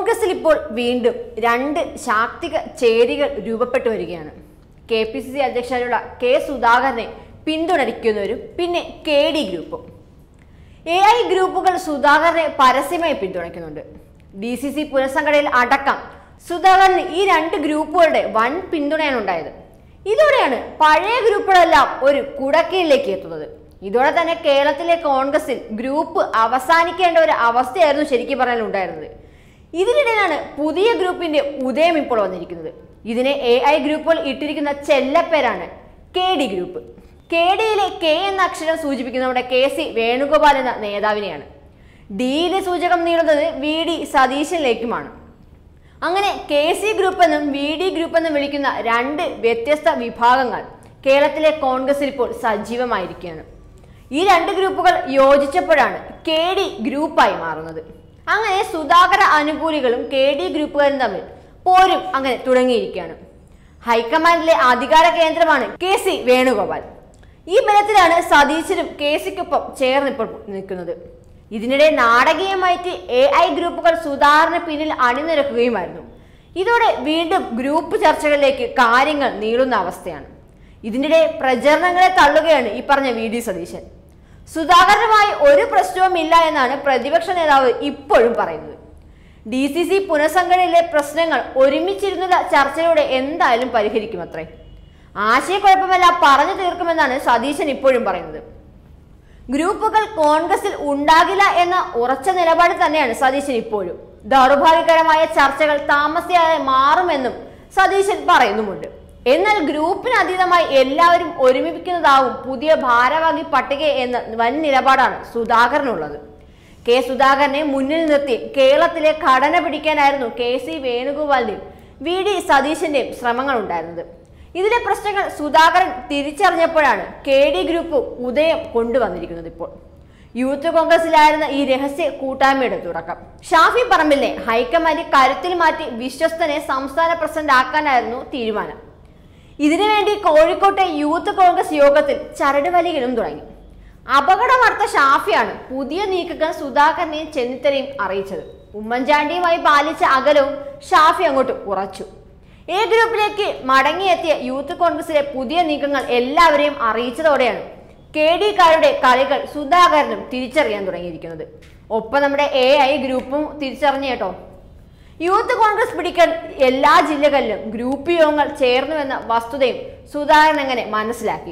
കോൺഗ്രസിൽ ഇപ്പോൾ വീണ്ടും രണ്ട് ശാക്തിക ചേരികൾ രൂപപ്പെട്ടു വരികയാണ് കെ പി സി സി അധ്യക്ഷരായുള്ള കെ സുധാകരനെ പിന്തുണയ്ക്കുന്നവരും പിന്നെ കെ ഡി ഗ്രൂപ്പും എ ഐ ഗ്രൂപ്പുകൾ സുധാകരനെ പരസ്യമായി പിന്തുണയ്ക്കുന്നുണ്ട് ഡി സി സി പുനഃസംഘടനയിൽ അടക്കം സുധാകരന് ഈ രണ്ട് ഗ്രൂപ്പുകളുടെ വൻ പിന്തുണയാണ് ഉണ്ടായത് ഇതോടെയാണ് പഴയ ഗ്രൂപ്പുകളെല്ലാം ഒരു കുടക്കീഴിലേക്ക് എത്തുന്നത് ഇതോടെ തന്നെ കേരളത്തിലെ കോൺഗ്രസിൽ ഗ്രൂപ്പ് അവസാനിക്കേണ്ട ഒരു അവസ്ഥയായിരുന്നു ശരിക്കും പറഞ്ഞാൽ ഉണ്ടായിരുന്നത് ഇതിനിടയിലാണ് പുതിയ ഗ്രൂപ്പിന്റെ ഉദയം ഇപ്പോൾ വന്നിരിക്കുന്നത് ഇതിനെ എ ഐ ഗ്രൂപ്പുകൾ ഇട്ടിരിക്കുന്ന ചെല്ലപ്പേരാണ് കെ ഡി ഗ്രൂപ്പ് കെ ഡിയിലെ കെ എന്ന അക്ഷരം സൂചിപ്പിക്കുന്ന നമ്മുടെ കെ സി വേണുഗോപാൽ എന്ന നേതാവിനെയാണ് ഡിയിലെ സൂചകം നീളുന്നത് വി ഡി സതീശനിലേക്കുമാണ് അങ്ങനെ കെ സി ഗ്രൂപ്പ് എന്നും വി ഡി ഗ്രൂപ്പ് എന്നും വിളിക്കുന്ന രണ്ട് വ്യത്യസ്ത വിഭാഗങ്ങൾ കേരളത്തിലെ കോൺഗ്രസിൽ ഇപ്പോൾ സജീവമായിരിക്കുകയാണ് ഈ രണ്ട് ഗ്രൂപ്പുകൾ യോജിച്ചപ്പോഴാണ് കെ ഡി ഗ്രൂപ്പായി മാറുന്നത് അങ്ങനെ സുധാകര അനുകൂലികളും കെ ഡി ഗ്രൂപ്പുകാരും തമ്മിൽ പോരും അങ്ങനെ തുടങ്ങിയിരിക്കുകയാണ് ഹൈക്കമാൻഡിലെ അധികാര കേന്ദ്രമാണ് കെ സി വേണുഗോപാൽ ഈ ബലത്തിലാണ് സതീശനും കെ സിക്കൊപ്പം ചേർന്നിപ്പോൾ നിൽക്കുന്നത് ഇതിനിടെ നാടകീയമായിട്ട് എ ഐ ഗ്രൂപ്പുകൾ സുധാകരന് പിന്നിൽ അണിനിരക്കുകയുമായിരുന്നു ഇതോടെ വീണ്ടും ഗ്രൂപ്പ് ചർച്ചകളിലേക്ക് കാര്യങ്ങൾ നീളുന്ന അവസ്ഥയാണ് ഇതിനിടെ പ്രചരണങ്ങളെ തള്ളുകയാണ് ഈ പറഞ്ഞ വി ഡി സതീശൻ സുധാകരനുമായി ഒരു പ്രശ്നവുമില്ല എന്നാണ് പ്രതിപക്ഷ നേതാവ് ഇപ്പോഴും പറയുന്നത് ഡി സി സി പുനഃസംഘടനയിലെ പ്രശ്നങ്ങൾ ഒരുമിച്ചിരുന്നുള്ള ചർച്ചയിലൂടെ എന്തായാലും പരിഹരിക്കുമത്രേ ആശയക്കുഴപ്പമെല്ലാം പറഞ്ഞു തീർക്കുമെന്നാണ് സതീശൻ ഇപ്പോഴും പറയുന്നത് ഗ്രൂപ്പുകൾ കോൺഗ്രസിൽ ഉണ്ടാകില്ല എന്ന ഉറച്ച നിലപാട് തന്നെയാണ് സതീശൻ ഇപ്പോഴും ദൗർഭാഗ്യകരമായ ചർച്ചകൾ താമസിയാതെ മാറുമെന്നും സതീശൻ പറയുന്നുമുണ്ട് എന്നാൽ ഗ്രൂപ്പിന് അതീതമായി എല്ലാവരും ഒരുമിപ്പിക്കുന്നതാവും പുതിയ ഭാരവാഹി പട്ടിക എന്ന വൻ നിലപാടാണ് സുധാകരനുള്ളത് കെ സുധാകരനെ മുന്നിൽ നിർത്തി കേരളത്തിലെ ഘടന പിടിക്കാനായിരുന്നു കെ സി വേണുഗോപാലിന്റെയും വി ഡി സതീശന്റെയും ശ്രമങ്ങൾ ഉണ്ടായിരുന്നത് ഇതിലെ പ്രശ്നങ്ങൾ സുധാകരൻ തിരിച്ചറിഞ്ഞപ്പോഴാണ് കെ ഡി ഗ്രൂപ്പ് ഉദയം കൊണ്ടുവന്നിരിക്കുന്നത് ഇപ്പോൾ യൂത്ത് കോൺഗ്രസിലായിരുന്ന ഈ രഹസ്യ കൂട്ടായ്മയുടെ തുടക്കം ഷാഫി പറമ്പിലിനെ ഹൈക്കമാൻഡ് കരുത്തിൽ മാറ്റി വിശ്വസ്തനെ സംസ്ഥാന പ്രസിഡന്റ് ആക്കാനായിരുന്നു തീരുമാനം ഇതിനുവേണ്ടി കോഴിക്കോട്ടെ യൂത്ത് കോൺഗ്രസ് യോഗത്തിൽ ചരട് വലികളും തുടങ്ങി അപകടം വാർത്ത ഷാഫിയാണ് പുതിയ നീക്കങ്ങൾ സുധാകരനെയും ചെന്നിത്തലയും അറിയിച്ചത് ഉമ്മൻചാണ്ടിയുമായി പാലിച്ച അകലവും ഷാഫി അങ്ങോട്ട് കുറച്ചു എ ഗ്രൂപ്പിലേക്ക് മടങ്ങിയെത്തിയ യൂത്ത് കോൺഗ്രസിലെ പുതിയ നീക്കങ്ങൾ എല്ലാവരെയും അറിയിച്ചതോടെയാണ് കെ ഡി കാരുടെ കളികൾ സുധാകരനും തിരിച്ചറിയാൻ തുടങ്ങിയിരിക്കുന്നത് ഒപ്പം നമ്മുടെ എ ഐ ഗ്രൂപ്പും തിരിച്ചറിഞ്ഞു കേട്ടോ യൂത്ത് കോൺഗ്രസ് പിടിക്കാൻ എല്ലാ ജില്ലകളിലും ഗ്രൂപ്പ് യോഗങ്ങൾ ചേർന്നുവെന്ന വസ്തുതയും സുധാകരൻ അങ്ങനെ മനസ്സിലാക്കി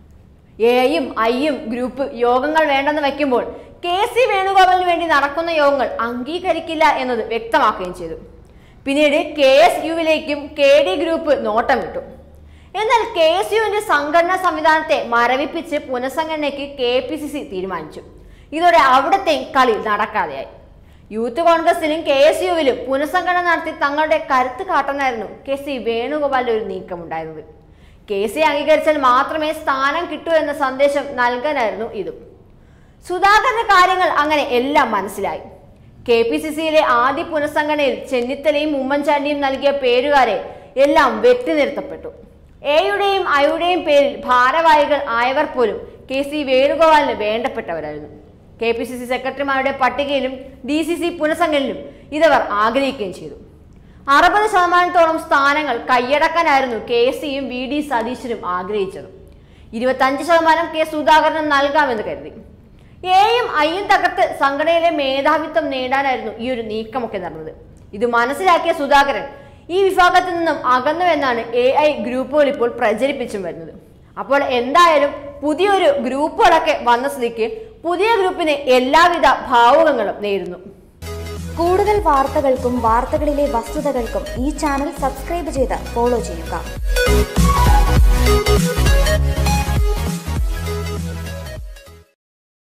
എയും ഐയും ഗ്രൂപ്പ് യോഗങ്ങൾ വേണ്ടെന്ന് വയ്ക്കുമ്പോൾ കെ സി വേണുഗോപാലിന് വേണ്ടി നടക്കുന്ന യോഗങ്ങൾ അംഗീകരിക്കില്ല എന്നത് വ്യക്തമാക്കുകയും ചെയ്തു പിന്നീട് കെ എസ് യുവിലേക്കും കെ ഡി ഗ്രൂപ്പ് നോട്ടമിട്ടു എന്നാൽ കെ എസ് യുവിന്റെ സംഘടനാ സംവിധാനത്തെ മരവിപ്പിച്ച് പുനഃസംഘടനയ്ക്ക് കെ പി സി സി തീരുമാനിച്ചു ഇതോടെ അവിടത്തെ കളി നടക്കാതെയായി യൂത്ത് കോൺഗ്രസിലും കെ എസ് യുവിലും പുനഃസംഘടന നടത്തി തങ്ങളുടെ കരുത്ത് കാട്ടാനായിരുന്നു കെ സി വേണുഗോപാലിന്റെ ഒരു നീക്കമുണ്ടായിരുന്നത് കെ സി അംഗീകരിച്ചാൽ മാത്രമേ സ്ഥാനം കിട്ടൂ എന്ന സന്ദേശം നൽകാനായിരുന്നു ഇതും സുധാകരന്റെ കാര്യങ്ങൾ അങ്ങനെ എല്ലാം മനസ്സിലായി കെ പി സി സിയിലെ ആദ്യ പുനഃസംഘടനയിൽ ചെന്നിത്തലയും ഉമ്മൻചാണ്ടിയും നൽകിയ പേരുകാരെ എല്ലാം വെട്ടിനിർത്തപ്പെട്ടു എയുടെയും ഐയുടെയും പേരിൽ ഭാരവാഹികൾ ആയവർ പോലും കെ സി വേണുഗോപാലിന് വേണ്ടപ്പെട്ടവരായിരുന്നു കെ പി സി സി സെക്രട്ടറിമാരുടെ പട്ടികയിലും ഡി സി സി പുനഃസംഘടനയിലും ഇതവർ ആഗ്രഹിക്കുകയും ചെയ്തു അറുപത് ശതമാനത്തോളം സ്ഥാനങ്ങൾ കൈയടക്കാനായിരുന്നു കെ സിയും വി ഡി സതീശനും ആഗ്രഹിച്ചത് ഇരുപത്തഞ്ച് ശതമാനം കെ സുധാകരന് നൽകാമെന്ന് കരുതി എയും ഐയും തകർത്ത് സംഘടനയിലെ മേധാവിത്വം നേടാനായിരുന്നു ഈ ഒരു നീക്കമൊക്കെ നടന്നത് ഇത് മനസ്സിലാക്കിയ സുധാകരൻ ഈ വിഭാഗത്തിൽ നിന്നും അകന്നുവെന്നാണ് എ ഐ ഗ്രൂപ്പുകൾ ഇപ്പോൾ പ്രചരിപ്പിച്ചും വരുന്നത് അപ്പോൾ എന്തായാലും പുതിയൊരു ഗ്രൂപ്പുകളൊക്കെ വന്ന സ്ഥിതിക്ക് പുതിയ ഗ്രൂപ്പിന് എല്ലാവിധ ഭാവുകങ്ങളും നേരുന്നു കൂടുതൽ വാർത്തകൾക്കും വാർത്തകളിലെ വസ്തുതകൾക്കും ഈ ചാനൽ സബ്സ്ക്രൈബ് ചെയ്ത് ഫോളോ ചെയ്യുക